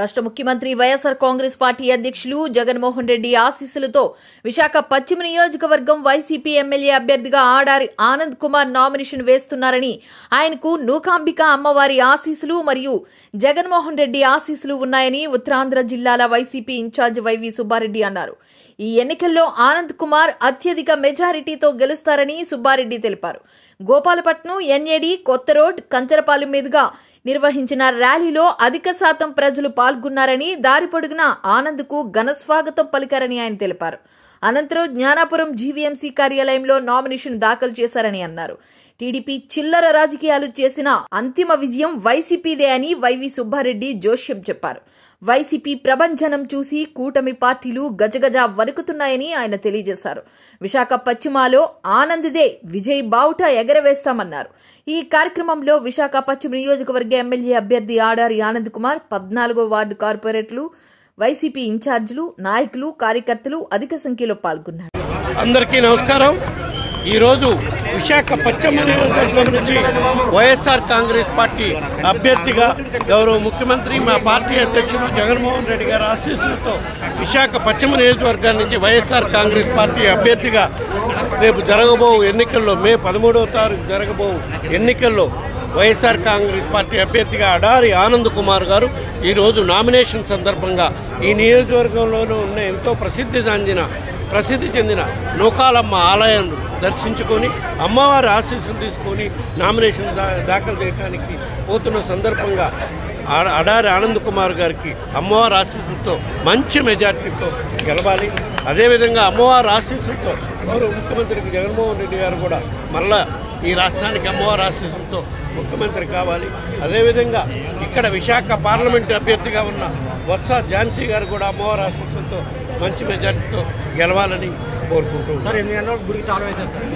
రాష్ట్ర ముఖ్యమంత్రి వైఎస్ఆర్ కాంగ్రెస్ పార్టీ అధ్యక్షులు జగన్మోహన్ రెడ్డి ఆశీస్సులతో విశాఖ పశ్చిమ నియోజకవర్గం వైసీపీ ఎమ్మెల్యే అభ్యర్థిగా ఆడారి ఆనంద్ కుమార్ నామినేషన్ వేస్తున్నారని ఆయనకు నూకాంబిక అమ్మవారి ఆశీస్సులు మరియు జగన్మోహన్ రెడ్డి ఆశీస్సులు ఉన్నాయని ఉత్తరాంధ్ర జిల్లాల వైసీపీ ఇన్ఛార్జ్ వైవి సుబ్బారెడ్డి అన్నారు ఈ ఎన్నికల్లో ఆనంద్ కుమార్ అత్యధిక మెజారిటీతో గెలుస్తారని సుబ్బారెడ్డి తెలిపారు గోపాలపట్నం ఎన్ఏడి కొత్త రోడ్ కంచరపాలెం మీదుగా నిర్వహించిన ర్యాలీలో అధిక శాతం ప్రజలు పాల్గొన్నారని దారి పొడుగునా ఆనంద్కు ఘన స్వాగతం పలికారని ఆయన తెలిపారు అనంతరం జ్ఞానాపురం జీవీఎంసీ కార్యాలయంలో నామినేషన్ దాఖలు చేశారని అన్నారు టీడీపీ చిల్లర రాజకీయాలు చేసిన అంతిమ విజయం వైసీపీదే అని వైవి సుబ్బారెడ్డి జోష్యం చెప్పారు వైసీపీ ప్రభంజనం చూసి కూటమి పార్టీలు గజగజ వణుకుతున్నాయని ఆయన తెలియజేశారు విశాఖ పశ్చిమలో ఆనంద్దే విజయ్ బావుట ఎగరవేస్తామన్నారు ఈ కార్యక్రమంలో విశాఖ పశ్చిమ నియోజకవర్గ ఎమ్మెల్యే అభ్యర్థి ఆడారి ఆనంద్ కుమార్ పద్నాలుగో వార్డు కార్పొరేటర్లు వైసీపీ ఇన్ఛార్జీలు నాయకులు కార్యకర్తలు అధిక సంఖ్యలో పాల్గొన్నారు అందరికీ నమస్కారం ఈరోజు విశాఖ పశ్చిమ నియోజకవర్గం నుంచి వైఎస్ఆర్ కాంగ్రెస్ పార్టీ అభ్యర్థిగా గౌరవ ముఖ్యమంత్రి మా పార్టీ అధ్యక్షుడు జగన్మోహన్ రెడ్డి గారి ఆశీస్సులతో విశాఖ పశ్చిమ నియోజకవర్గం నుంచి వైఎస్ఆర్ కాంగ్రెస్ పార్టీ అభ్యర్థిగా రేపు జరగబో ఎన్నికల్లో మే పదమూడవ తారీఖు జరగబో ఎన్నికల్లో వైఎస్ఆర్ కాంగ్రెస్ పార్టీ అభ్యర్థిగా అడారి ఆనంద్ కుమార్ గారు ఈరోజు నామినేషన్ సందర్భంగా ఈ నియోజకవర్గంలోనూ ఉన్న ఎంతో ప్రసిద్ధి చెందిన ప్రసిద్ధి చెందిన నూకాలమ్మ ఆలయం దర్శించుకొని అమ్మవారి ఆశీస్సులు తీసుకొని నామినేషన్ దా దాఖలు చేయడానికి పోతున్న సందర్భంగా ఆ- అడారి ఆనంద్ కుమార్ గారికి అమ్మవారి ఆశీస్సులతో మంచి మెజార్టీతో గెలవాలి అదేవిధంగా అమ్మవారి ఆశీస్సులతో గౌరవ ముఖ్యమంత్రికి జగన్మోహన్ రెడ్డి గారు కూడా మళ్ళా ఈ రాష్ట్రానికి అమ్మవారి ఆశీస్సులతో ముఖ్యమంత్రి కావాలి అదేవిధంగా ఇక్కడ విశాఖ పార్లమెంటు అభ్యర్థిగా ఉన్న బొత్స ఝాన్సీ గారు కూడా అమ్మవారి ఆశీస్సులతో మంచి మెజార్టీతో గెలవాలని కోరుకుంటూ సార్ ఎన్ని గంటల గుడికి తాళం వేశారు సార్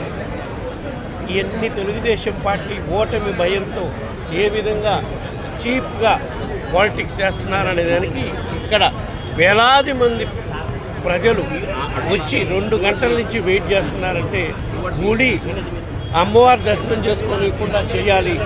ఎన్ని తెలుగుదేశం పార్టీ ఓటమి భయంతో ఏ విధంగా చీప్గా పాలిటిక్స్ చేస్తున్నారనే దానికి ఇక్కడ వేలాది మంది ప్రజలు వచ్చి రెండు గంటల నుంచి వెయిట్ చేస్తున్నారంటే గుడి అమ్మవారి దర్శనం చేసుకోనికుండా చేయాలి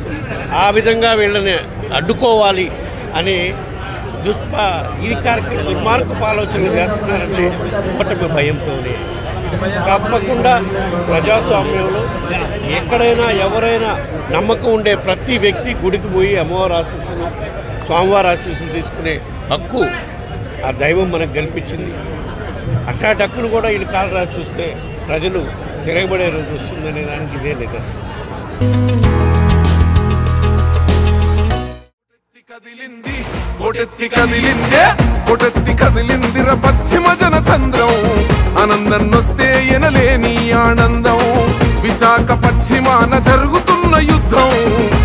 ఆ విధంగా వీళ్ళని అడ్డుకోవాలి అని దుష్ప ఈ కార్యక్రమం దుర్మార్గపు ఆలోచనలు చేస్తున్నారంటే ఓటమి భయంతోనే తప్పకుండా ప్రజాస్వామ్యంలో ఎక్కడైనా ఎవరైనా నమ్మకం ఉండే ప్రతి వ్యక్తి గుడికి పోయి అమ్మవారి ఆశీస్సులు స్వామివారి ఆశీస్సులు తీసుకునే హక్కు ఆ దైవం మనకు కల్పించింది అట్టాటి హక్కును కూడా వీళ్ళు కాలరా చూస్తే ప్రజలు తిరగబడే రోజు వస్తుందనే దానికి ఇదే నిదర్శనం కొటెత్తి కదిలింది కొటెత్తి కదిలిందే కొటెత్తి కదిలిందిర పశ్చిమ జన సంద్రం ఆనందం వస్తే ఎనలేని ఆనందం విశాఖ పశ్చిమాన జరుగుతున్న యుద్ధం